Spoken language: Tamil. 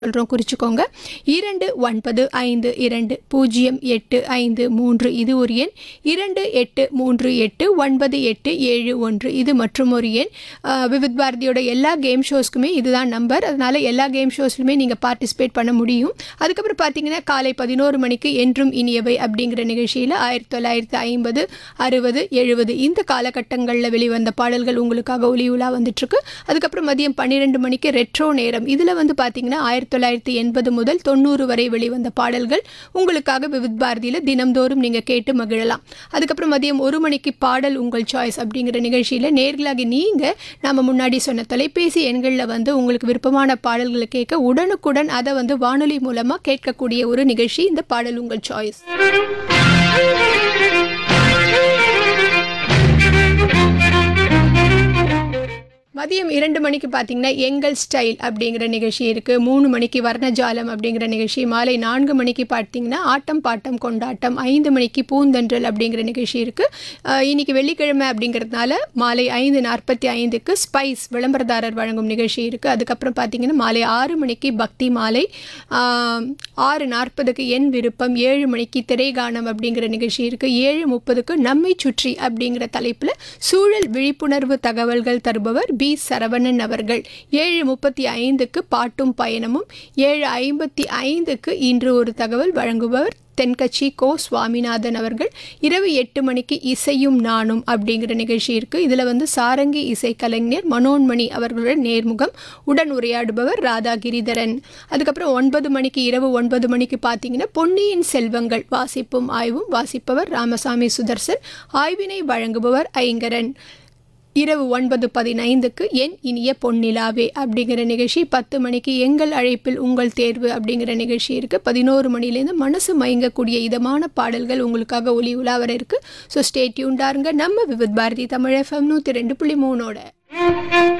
சொல்கிறோம் குறிச்சிக்கோங்க இரண்டு ஒன்பது ஐந்து இரண்டு பூஜ்ஜியம் எட்டு ஐந்து மூன்று இது ஒரு எண் இரண்டு எட்டு மூன்று எட்டு ஒன்பது எட்டு ஏழு ஒன்று இது மற்றும் ஒரு எண் அஹ், விவித் பாரதியோட எல்லா கேம் ஷோஸ்க்குமே இதுதான் நம்பர் அதனால் எல்லா கேம் ஷோஸ்லையுமே நீங்கள் பார்ட்டிசிபேட் பண்ண முடியும் அதுக்கப்புறம் பார்த்தீங்கன்னா காலை பதினோரு மணிக்கு என்றும் இனியவை அப்படிங்கிற நிகழ்ச்சியில் ஆயிரத்தி தொள்ளாயிரத்தி ஐம்பது அறுபது எழுபது இந்த காலகட்டங்களில் வெளிவந்த பாடல்கள் உங்களுக்காக ஒலி உலா வந்துட்டுருக்கு அதுக்கப்புறம் மதியம் பன்னிரெண்டு மணிக்கு ரெட்ரோ நேரம் இதில் வந்து பார்த்தீங்கன்னா ஆயிரத்தி தொள்ளாயிரத்தி எண்பது முதல் தொண்ணூறு வரை வெளிவந்த பாடல்கள் உங்களுக்காக விவித் பாரதியில் தினம்தோறும் நீங்கள் கேட்டு மகிழலாம் அதுக்கப்புறம் மதியம் ஒரு மணிக்கு பாடல் உங்கள் சாய்ஸ் அப்படிங்கிற நிகழ்ச்சியில் நேர்களாகி நீங்கள் நம்ம முன்னாடி சொன்ன தொலைபேசி எண்களில் வந்து உங்களுக்கு விருப்பமான பாடல்களை கேட்க உடனுக்குடன் அதை வந்து வானொலி மூலமாக கேட்கக்கூடிய ஒரு நிகழ்ச்சி இந்த பாடல் உங்கள் சாய்ஸ் மதியம் இரண்டு மணிக்கு பார்த்தீங்கன்னா எங்கள் ஸ்டைல் அப்படிங்கிற நிகழ்ச்சி இருக்குது மூணு மணிக்கு வர்ணஜாலம் அப்படிங்கிற நிகழ்ச்சி மாலை நான்கு மணிக்கு பார்த்தீங்கன்னா ஆட்டம் பாட்டம் கொண்டாட்டம் ஐந்து மணிக்கு பூந்தன்றல் அப்படிங்கிற நிகழ்ச்சி இருக்குது இன்னைக்கு வெள்ளிக்கிழமை அப்படிங்கிறதுனால மாலை ஐந்து நாற்பத்தி ஐந்துக்கு ஸ்பைஸ் விளம்பரதாரர் வழங்கும் நிகழ்ச்சி இருக்குது அதுக்கப்புறம் பார்த்தீங்கன்னா மாலை ஆறு மணிக்கு பக்தி மாலை ஆஹ், ஆறு நாற்பதுக்கு என் விருப்பம் ஏழு மணிக்கு திரைகானம் அப்படிங்கிற நிகழ்ச்சி இருக்குது ஏழு முப்பதுக்கு நம்மை சுற்றி அப்படிங்கிற தலைப்பில் சூழல் விழிப்புணர்வு தகவல்கள் தருபவர் பி சரவணன் அவர்கள் ஏழு முப்பத்தி ஐந்துக்கு பாட்டும் பயணமும் ஏழு ஐம்பத்தி ஐந்துக்கு இன்று ஒரு தகவல் வழங்குபவர் தென்கட்சி கோ சுவாமிநாதன் அவர்கள் இரவு எட்டு மணிக்கு இசையும் நானும் அப்படிங்கிற நிகழ்ச்சி இருக்குது இதில் வந்து சாரங்கி இசைக்கலைஞர் மனோன்மணி அவர்களுடன் நேர்முகம் உடன் உரையாடுபவர் ராதா கிரிதரன் அதுக்கப்புறம் ஒன்பது மணிக்கு இரவு ஒன்பது மணிக்கு பார்த்தீங்கன்னா பொன்னியின் செல்வங்கள் வாசிப்பும் ஆய்வும் வாசிப்பவர் ராமசாமி சுதர்சன் ஆய்வினை வழங்குபவர் ஐங்கரன் இரவு ஒன்பது பதினைந்துக்கு என் இனிய பொன்னிலாவே அப்படிங்கிற நிகழ்ச்சி பத்து மணிக்கு எங்கள் அழைப்பில் உங்கள் தேர்வு அப்படிங்கிற நிகழ்ச்சி இருக்குது பதினோரு மணிலேருந்து மனசு மயங்கக்கூடிய இதமான பாடல்கள் உங்களுக்காக ஒளி உலா வர இருக்குது ஸோ ஸ்டே டியூன்டாருங்க நம்ம விவித் பாரதி தமிழ் எஃப்எம் நூற்றி ரெண்டு புள்ளி மூணோட